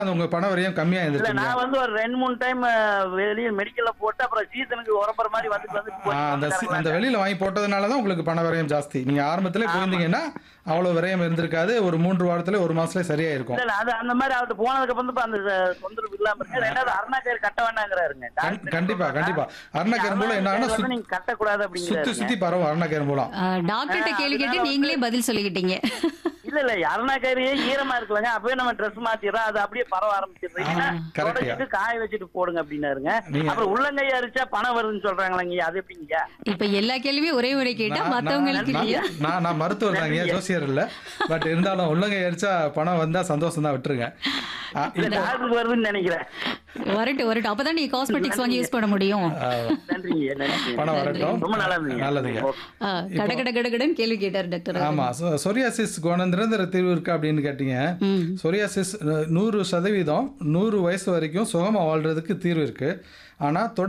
அது உங்க பண விரயம் கம்மியா இல்ல இருந்திருக்கீங்க நான் வந்து ஒரு ரெண்டு மூணு டைம் வெளியே மெடிக்கல்ல போட்டு அப்புறம் சீசனுக்கு உரம்புற மாதிரி வந்துட்டு வந்து ஆ, அந்த சி- அந்த வெளியில வாங்கி போட்டதுனால தான் உங்களுக்கு பண விரயம் ஜாஸ்தி நீங்க ஆரம்பத்திலே போயிருந்தீங்கன்னா அவ்வளவு விரயம் இருந்திருக்காது ஒரு மூன்று வாரத்துல ஒரு மாசத்துல சரியா இருக்கும் இல்ல அது அந்த மாதிரி அவர்கிட்ட போனதுக்கு அப்புறம் இப்ப அந்த அஹ், தொந்தரவு இல்லாம இருக்கு ரெண்டாவது அருணா கயிறு கட்ட வேண்டாங்கிறாருங்க கண்- கண்டிப்பா கண்டிப்பா அருணக்கேரம் மூலம் என்ன அருணா ஆகும்னா கயிறு வந்து நீங்க கட்டக்கூடாது சுத்தி அப்படிங்கிறாரு சுத்தி பரவும் அருணக்கேரம் மூலம் டாக்டர்கிட்ட கேள்வி கேட்டு நீங்களே பதில் சொல்லிக்கிட்டீங்க இல்ல இல்ல அருணா கயிறையே ஈரமா இருக்குல்லங்க அப்பவே நம்ம ட்ரெஸ் மாத்திடுறோம் அது அப்படியே பரவ ஆரம்பிச்சிடுறோம் இல்லைன்னா correct. தொடச்சிட்டு காய வச்சுட்டு போடுங்க அப்படின்னாருங்க நீங்க- அப்புறம் உள்ளங்கையா அரிச்சா பணம் வருதுன்னு சொல்றாங்களேங்க அது எப்படிங்க இப்ப எல்லா கேள்வியும் ஒரே முறை கேட்டா நான்- மத்தவங்களுக்கு நான்- இல்லையா நான் நான் மருத்துவர் தாங்க ஜோசியர் இல்ல பட் இருந்தாலும் உள்ளங்கை அடிச்சா பணம் வந்தா சந்தோஷம் தான் விட்டுருங்க ஆ, இல்ல இப்போ டாக்டருக்கு வருதுன்னு நினைக்கிறேன் வரட்டும் வரட்டும் அப்பதான் நீங்க காஸ்மெட்டிக்ஸ் வாங்கி யூஸ் பண்ண முடியும் ஆ, நன்றிங்க நன்றி பணம் வரட்டும் ரொம்ப நல்லா இருந்தீங்க நல்லதுங்க ஓகே. ஆ, கட கட கடகடன்னு கேள்வி கேட்டார் டாக்டர் ஆமா சொ- சொரியாசிஸ் குண நிரந்தர தீர்வு இருக்கா அப்படின்னு கேட்டீங்க ம். சொரியாசிஸ் நூறு சதவீதம் நூறு வயசு வரைக்கும் சுகமா வாழ்றதுக்கு தீர்வு இருக்கு ஆனா